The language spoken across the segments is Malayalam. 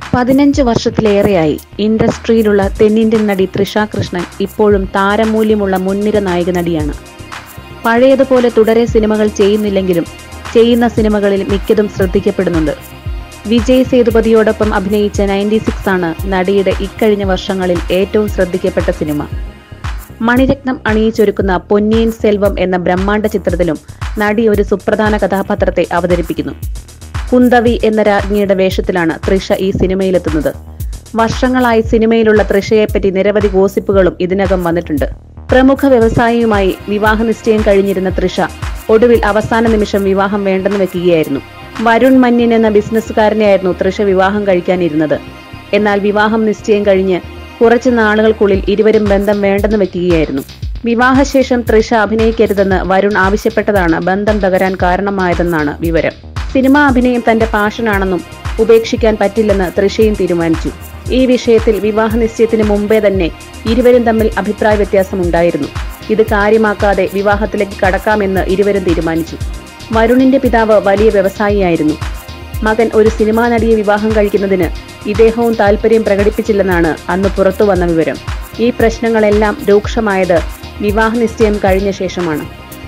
പതിനഞ്ച് വർഷത്തിലേറെയായി ഇൻഡസ്ട്രിയിലുള്ള തെന്നിന്ത്യൻ നടി തൃഷ കൃഷ്ണൻ ഇപ്പോഴും താരമൂല്യമുള്ള മുൻനിര നായിക നടിയാണ് പഴയതുപോലെ തുടരെ സിനിമകൾ ചെയ്യുന്നില്ലെങ്കിലും ചെയ്യുന്ന സിനിമകളിൽ മിക്കതും ശ്രദ്ധിക്കപ്പെടുന്നുണ്ട് വിജയ് സേതുപതിയോടൊപ്പം അഭിനയിച്ച നയൻറ്റി സിക്സ് ആണ് നടിയുടെ ഇക്കഴിഞ്ഞ വർഷങ്ങളിൽ ഏറ്റവും ശ്രദ്ധിക്കപ്പെട്ട സിനിമ മണിരത്നം അണിയിച്ചൊരുക്കുന്ന പൊന്നിയിൻ സെൽവം എന്ന ബ്രഹ്മാണ്ഡ ചിത്രത്തിലും നടി ഒരു സുപ്രധാന കഥാപാത്രത്തെ അവതരിപ്പിക്കുന്നു കുന്തവി എന്ന രാജ്ഞിയുടെ വേഷത്തിലാണ് തൃഷ ഈ സിനിമയിലെത്തുന്നത് വർഷങ്ങളായി സിനിമയിലുള്ള തൃഷയെപ്പറ്റി നിരവധി ഗോസിപ്പുകളും ഇതിനകം വന്നിട്ടുണ്ട് പ്രമുഖ വ്യവസായിയുമായി വിവാഹ നിശ്ചയം കഴിഞ്ഞിരുന്ന തൃഷ ഒടുവിൽ അവസാന നിമിഷം വിവാഹം വേണ്ടെന്ന് വെക്കുകയായിരുന്നു വരുൺ മന്യൻ എന്ന ബിസിനസ്സുകാരനെയായിരുന്നു തൃഷ വിവാഹം കഴിക്കാനിരുന്നത് എന്നാൽ വിവാഹം നിശ്ചയം കഴിഞ്ഞ് കുറച്ചു നാളുകൾക്കുള്ളിൽ ഇരുവരും ബന്ധം വേണ്ടെന്ന് വെക്കുകയായിരുന്നു വിവാഹശേഷം തൃഷ അഭിനയിക്കരുതെന്ന് വരുൺ ആവശ്യപ്പെട്ടതാണ് ബന്ധം തകരാൻ കാരണമായതെന്നാണ് വിവരം സിനിമാ അഭിനയം തന്റെ പാഷനാണെന്നും ഉപേക്ഷിക്കാൻ പറ്റില്ലെന്ന് തൃഷയും തീരുമാനിച്ചു ഈ വിഷയത്തിൽ വിവാഹ നിശ്ചയത്തിന് മുമ്പേ തന്നെ ഇരുവരും തമ്മിൽ അഭിപ്രായ വ്യത്യാസമുണ്ടായിരുന്നു ഇത് കാര്യമാക്കാതെ വിവാഹത്തിലേക്ക് കടക്കാമെന്ന് ഇരുവരും തീരുമാനിച്ചു വരുണിന്റെ പിതാവ് വലിയ വ്യവസായിയായിരുന്നു മകൻ ഒരു സിനിമാ നടിയെ വിവാഹം കഴിക്കുന്നതിന് ഇദ്ദേഹവും താല്പര്യം പ്രകടിപ്പിച്ചില്ലെന്നാണ് അന്ന് പുറത്തു വന്ന വിവരം ഈ പ്രശ്നങ്ങളെല്ലാം രൂക്ഷമായത് വിവാഹ നിശ്ചയം കഴിഞ്ഞ ശേഷമാണ്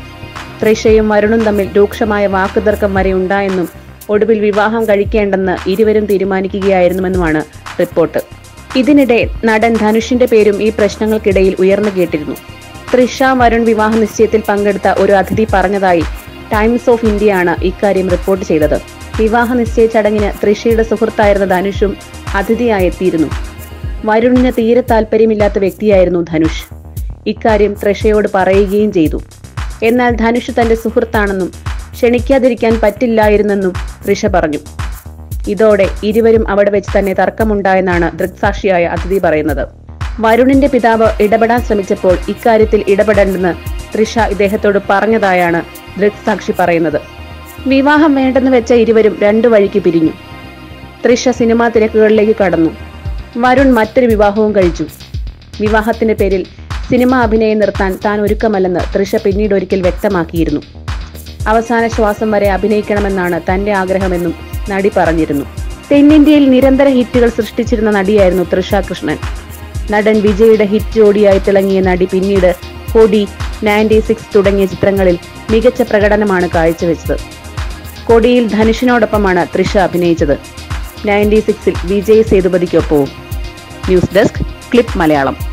തൃഷയും വരുണും തമ്മിൽ രൂക്ഷമായ വാക്കുതർക്കം വരെ ഉണ്ടായെന്നും ഒടുവിൽ വിവാഹം കഴിക്കേണ്ടെന്ന് ഇരുവരും തീരുമാനിക്കുകയായിരുന്നുവെന്നുമാണ് റിപ്പോർട്ട് ഇതിനിടെ നടൻ ധനുഷിന്റെ പേരും ഈ പ്രശ്നങ്ങൾക്കിടയിൽ ഉയർന്നു കേട്ടിരുന്നു തൃഷ വരുൺ വിവാഹ നിശ്ചയത്തിൽ പങ്കെടുത്ത ഒരു അതിഥി പറഞ്ഞതായി ടൈംസ് ഓഫ് ഇന്ത്യയാണ് ഇക്കാര്യം റിപ്പോർട്ട് ചെയ്തത് വിവാഹ നിശ്ചയ ചടങ്ങിന് തൃഷയുടെ സുഹൃത്തായിരുന്ന ധനുഷും അതിഥിയായി എത്തിയിരുന്നു വരുണിന് തീരെ താല്പര്യമില്ലാത്ത വ്യക്തിയായിരുന്നു ധനുഷ് ഇക്കാര്യം തൃഷയോട് പറയുകയും ചെയ്തു എന്നാൽ ധനുഷ് തന്റെ സുഹൃത്താണെന്നും ക്ഷണിക്കാതിരിക്കാൻ പറ്റില്ലായിരുന്നെന്നും തൃഷ പറഞ്ഞു ഇതോടെ ഇരുവരും അവിടെ വെച്ച് തന്നെ തർക്കമുണ്ടായെന്നാണ് ദൃക്സാക്ഷിയായ അതിഥി പറയുന്നത് വരുണിന്റെ പിതാവ് ഇടപെടാൻ ശ്രമിച്ചപ്പോൾ ഇക്കാര്യത്തിൽ ഇടപെടേണ്ടെന്ന് തൃഷ ഇദ്ദേഹത്തോട് പറഞ്ഞതായാണ് ദൃക്സാക്ഷി പറയുന്നത് വിവാഹം വേണ്ടെന്ന് വെച്ച ഇരുവരും രണ്ടു വഴിക്ക് പിരിഞ്ഞു തൃഷ സിനിമാ തിരക്കുകളിലേക്ക് കടന്നു വരുൺ മറ്റൊരു വിവാഹവും കഴിച്ചു വിവാഹത്തിന്റെ പേരിൽ സിനിമ അഭിനയം നിർത്താൻ താൻ ഒരുക്കമല്ലെന്ന് തൃഷ പിന്നീട് ഒരിക്കൽ വ്യക്തമാക്കിയിരുന്നു അവസാന ശ്വാസം വരെ അഭിനയിക്കണമെന്നാണ് തന്റെ ആഗ്രഹമെന്നും നടി പറഞ്ഞിരുന്നു തെന്നിന്ത്യയിൽ നിരന്തര ഹിറ്റുകൾ സൃഷ്ടിച്ചിരുന്ന നടിയായിരുന്നു തൃഷ കൃഷ്ണൻ നടൻ വിജയുടെ ഹിറ്റ് ജോഡിയായി തിളങ്ങിയ നടി പിന്നീട് കൊടി നയൻറ്റി സിക്സ് തുടങ്ങിയ ചിത്രങ്ങളിൽ മികച്ച പ്രകടനമാണ് കാഴ്ചവെച്ചത് കൊടിയിൽ ധനുഷിനോടൊപ്പമാണ് തൃഷ അഭിനയിച്ചത് നയൻറ്റി സിക്സിൽ വിജയ് സേതുപതിക്കൊപ്പവും ന്യൂസ് ഡെസ്ക് ക്ലിപ്പ് മലയാളം